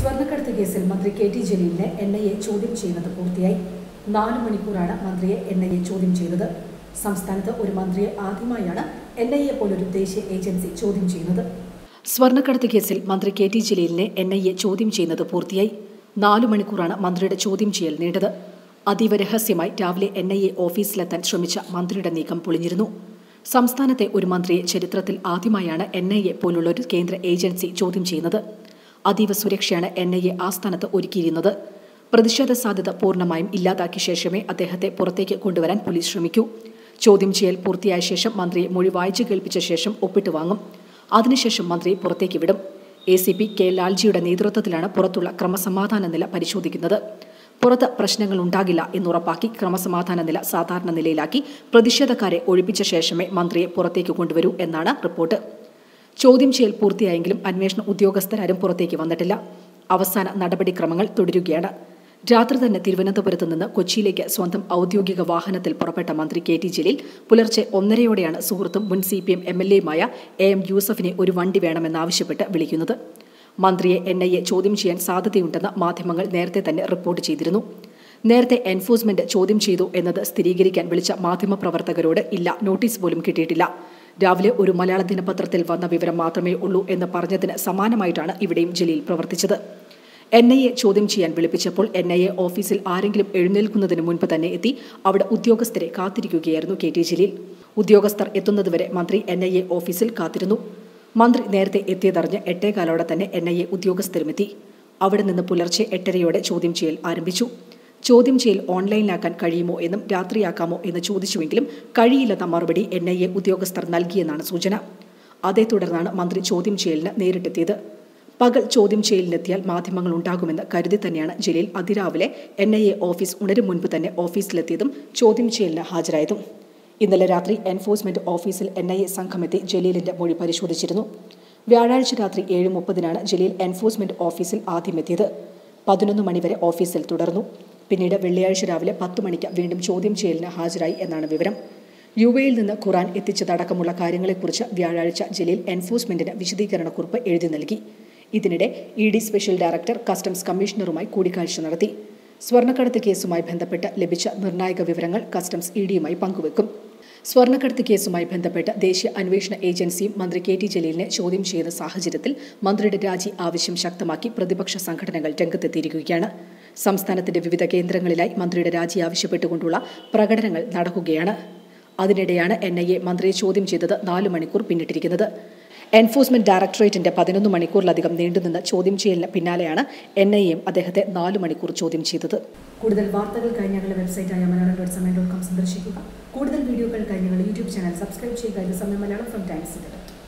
സ്വർണ്ണക്കടത്ത് കേസിൽ മന്ത്രി കെ ടി ജലീലിനെ എൻ ഐ എ ചോദ്യം ചെയ്യുന്നത് പൂർത്തിയായി നാല് മണിക്കൂറാണ് മന്ത്രിയെ എൻ ഐ എ ചോദ്യം ചെയ്തത് സംസ്ഥാനത്ത് ഒരു മന്ത്രിയെ ആദ്യമായാണ് എൻ ഐ എ പോലൊരു ദേശീയ ഏജൻസി ചോദ്യം ചെയ്യുന്നത് സ്വർണ്ണക്കടത്ത് കേസിൽ മന്ത്രി കെ ടി ജലീലിനെ എൻ ഐ എ ചോദ്യം ചെയ്യുന്നത് പൂർത്തിയായി നാലു മണിക്കൂറാണ് മന്ത്രിയുടെ ചോദ്യം ചെയ്യൽ നീണ്ടത് അതീവ രഹസ്യമായി രാവിലെ എൻ ഐ എ ഓഫീസിലെത്താൻ ശ്രമിച്ച മന്ത്രിയുടെ നീക്കം പൊളിഞ്ഞിരുന്നു സംസ്ഥാനത്തെ ഒരു മന്ത്രിയെ ചരിത്രത്തിൽ ആദ്യമായാണ് എൻ ഐ എ പോലുള്ള ഒരു കേന്ദ്ര ഏജൻസി ചോദ്യം ചെയ്യുന്നത് അതീവ സുരക്ഷയാണ് എൻ ഐ എ ആസ്ഥാനത്ത് ഒരുക്കിയിരുന്നത് പ്രതിഷേധ സാധ്യത പൂർണ്ണമായും ഇല്ലാതാക്കിയ ശേഷമേ അദ്ദേഹത്തെ പുറത്തേക്ക് കൊണ്ടുവരാൻ പോലീസ് ശ്രമിക്കൂ ചോദ്യം ചെയ്യൽ പൂർത്തിയായ ശേഷം മന്ത്രിയെ മൊഴി വായിച്ചു കേൾപ്പിച്ച ശേഷം ഒപ്പിട്ട് വാങ്ങും അതിനുശേഷം മന്ത്രിയെ പുറത്തേക്ക് വിടും എ സി പി കെ ലാൽജിയുടെ നേതൃത്വത്തിലാണ് പുറത്തുള്ള ക്രമസമാധാന നില പരിശോധിക്കുന്നത് പുറത്ത് പ്രശ്നങ്ങൾ ഉണ്ടാകില്ല എന്നുറപ്പാക്കി ക്രമസമാധാന നില സാധാരണ നിലയിലാക്കി പ്രതിഷേധക്കാരെ ഒഴിപ്പിച്ച ശേഷമേ മന്ത്രിയെ പുറത്തേക്ക് കൊണ്ടുവരൂ എന്നാണ് റിപ്പോർട്ട് ചോദ്യം ചെയ്യൽ പൂർത്തിയായെങ്കിലും അന്വേഷണ ഉദ്യോഗസ്ഥരാരും പുറത്തേക്ക് വന്നിട്ടില്ല അവസാന നടപടിക്രമങ്ങൾ തുടരുകയാണ് രാത്രി തന്നെ തിരുവനന്തപുരത്ത് നിന്ന് കൊച്ചിയിലേക്ക് സ്വന്തം ഔദ്യോഗിക വാഹനത്തിൽ പുറപ്പെട്ട മന്ത്രി കെ ടി ജലീൽ പുലർച്ചെ ഒന്നരയോടെയാണ് സുഹൃത്തും മുൻ C P M M L എയുമായ എ എം യൂസഫിനെ ഒരു വണ്ടി വേണമെന്നാവശ്യപ്പെട്ട് വിളിക്കുന്നത് മന്ത്രിയെ എൻ ഐ എ ചോദ്യം ചെയ്യാൻ സാധ്യതയുണ്ടെന്ന് മാധ്യമങ്ങൾ നേരത്തെ തന്നെ റിപ്പോർട്ട് ചെയ്തിരുന്നു നേരത്തെ എൻഫോഴ്സ്മെന്റ് ചോദ്യം ചെയ്തു എന്നത് സ്ഥിരീകരിക്കാൻ വിളിച്ച മാധ്യമപ്രവർത്തകരോട് ഇല്ല നോട്ടീസ് പോലും കിട്ടിയിട്ടില്ല രാവിലെ ഒരു മലയാള ദിനപത്രത്തിൽ വന്ന വിവരം മാത്രമേ ഉള്ളൂ എന്ന് പറഞ്ഞതിന് സമാനമായിട്ടാണ് ഇവിടെയും ജലീൽ പ്രവർത്തിച്ചത് എൻ ഐ എ ചോദ്യം ചെയ്യാൻ വിളിപ്പിച്ചപ്പോൾ എൻ ഐ എ ഓഫീസിൽ ആരെങ്കിലും എഴുന്നേൽക്കുന്നതിന് മുൻപ് തന്നെ എത്തി അവിടെ ഉദ്യോഗസ്ഥരെ കാത്തിരിക്കുകയായിരുന്നു കെ ടി ജലീൽ ഉദ്യോഗസ്ഥർ എത്തുന്നതുവരെ മന്ത്രി എൻ ഐ എ ഓഫീസിൽ കാത്തിരുന്നു മന്ത്രി നേരത്തെ എത്തിയതറിഞ്ഞ് എട്ടേകാലോടെ തന്നെ എൻ ഐ എ ഉദ്യോഗസ്ഥരുമെത്തി അവിടെ നിന്ന് പുലർച്ചെ എട്ടരയോടെ ചോദ്യം ചെയ്യൽ ആരംഭിച്ചു ചോദ്യം ചെയ്യൽ ഓൺലൈനിലാക്കാൻ കഴിയുമോ എന്നും രാത്രിയാക്കാമോ എന്ന് ചോദിച്ചുവെങ്കിലും കഴിയില്ലെന്ന മറുപടി എൻ ഐ എ ഉദ്യോഗസ്ഥർ നൽകിയെന്നാണ് സൂചന അതേ തുടർന്നാണ് മന്ത്രി ചോദ്യം ചെയ്യലിന് നേരിട്ടെത്തിയത് പകൽ ചോദ്യം ചെയ്യലിനെത്തിയാൽ മാധ്യമങ്ങൾ ഉണ്ടാകുമെന്ന് കരുതി തന്നെയാണ് ജലീൽ അതിരാവിലെ എൻ ഐ എ ഓഫീസ് ഉണരും മുൻപ് തന്നെ ഓഫീസിലെത്തിയതും ചോദ്യം ചെയ്യലിന് ഹാജരായതും ഇന്നലെ രാത്രി എൻഫോഴ്സ്മെന്റ് ഓഫീസിൽ എൻ ഐ എ സംഘമെത്തി ജലീലിന്റെ മൊഴി പരിശോധിച്ചിരുന്നു വ്യാഴാഴ്ച രാത്രി ഏഴ് മുപ്പതിനാണ് ജലീൽ എൻഫോഴ്സ്മെന്റ് ഓഫീസിൽ ആദ്യമെത്തിയത് പതിനൊന്ന് മണിവരെ ഓഫീസിൽ തുടർന്നു പിന്നീട് വെള്ളിയാഴ്ച രാവിലെ പത്ത് മണിക്ക് വീണ്ടും ചോദ്യം ചെയ്യലിന് ഹാജരായി എന്നാണ് വിവരം യു എയിൽ നിന്ന് ഖുറാൻ എത്തിച്ചതടക്കമുള്ള കാര്യങ്ങളെക്കുറിച്ച് വ്യാഴാഴ്ച ജലീൽ എൻഫോഴ്സ്മെന്റിന് വിശദീകരണക്കുറിപ്പ് എഴുതി നൽകി ഇതിനിടെ E D special director customs കമ്മീഷണറുമായി കൂടിക്കാഴ്ച നടത്തി സ്വർണ്ണക്കടത്ത് കേസുമായി ബന്ധപ്പെട്ട് ലഭിച്ച നിർണായക വിവരങ്ങൾ കസ്റ്റംസ് ഇ ഡിയുമായി പങ്കുവെക്കും സ്വർണ്ണക്കടത്ത് കേസുമായി ബന്ധപ്പെട്ട് ദേശീയ അന്വേഷണ ഏജൻസിയും മന്ത്രി കെ ടി ജലീലിനെ ചോദ്യം ചെയ്യുന്ന സാഹചര്യത്തിൽ മന്ത്രിയുടെ രാജി ആവശ്യം ശക്തമാക്കി പ്രതിപക്ഷ സംഘടനകൾ രംഗത്തെത്തിയിരിക്കുകയാണ് സംസ്ഥാനത്തിന്റെ വിവിധ കേന്ദ്രങ്ങളിലായി മന്ത്രിയുടെ രാജി ആവശ്യപ്പെട്ടുകൊണ്ടുള്ള പ്രകടനങ്ങൾ നടക്കുകയാണ് അതിനിടെയാണ് എൻ ഐ എ മന്ത്രിയെ ചോദ്യം ചെയ്തത് നാല് മണിക്കൂർ പിന്നിട്ടിരിക്കുന്നത് എൻഫോഴ്സ്മെന്റ് ഡയറക്ടറേറ്റിന്റെ പതിനൊന്ന് മണിക്കൂറിലധികം നീണ്ടുനിന്ന ചോദ്യം ചെയ്യലിന് പിന്നാലെയാണ് എൻ ഐ എം അദ്ദേഹത്തെ നാല് മണിക്കൂർ ചോദ്യം ചെയ്തത് കൂടുതൽ വാർത്തകൾ കഴിഞ്ഞങ്ങളുടെ വെബ്സൈറ്റായ Malayalam dot Samayam dot com സന്ദർശിക്കുക കൂടുതൽ വീഡിയോകൾ കഴിഞ്ഞങ്ങളുടെ യൂട്യൂബ് ചാനൽ സബ്സ്ക്രൈബ് ചെയ്യുക ഇത് സമയം മലയാളം ഫ്രം ടൈംസ് ഇന്റർനെറ്റ്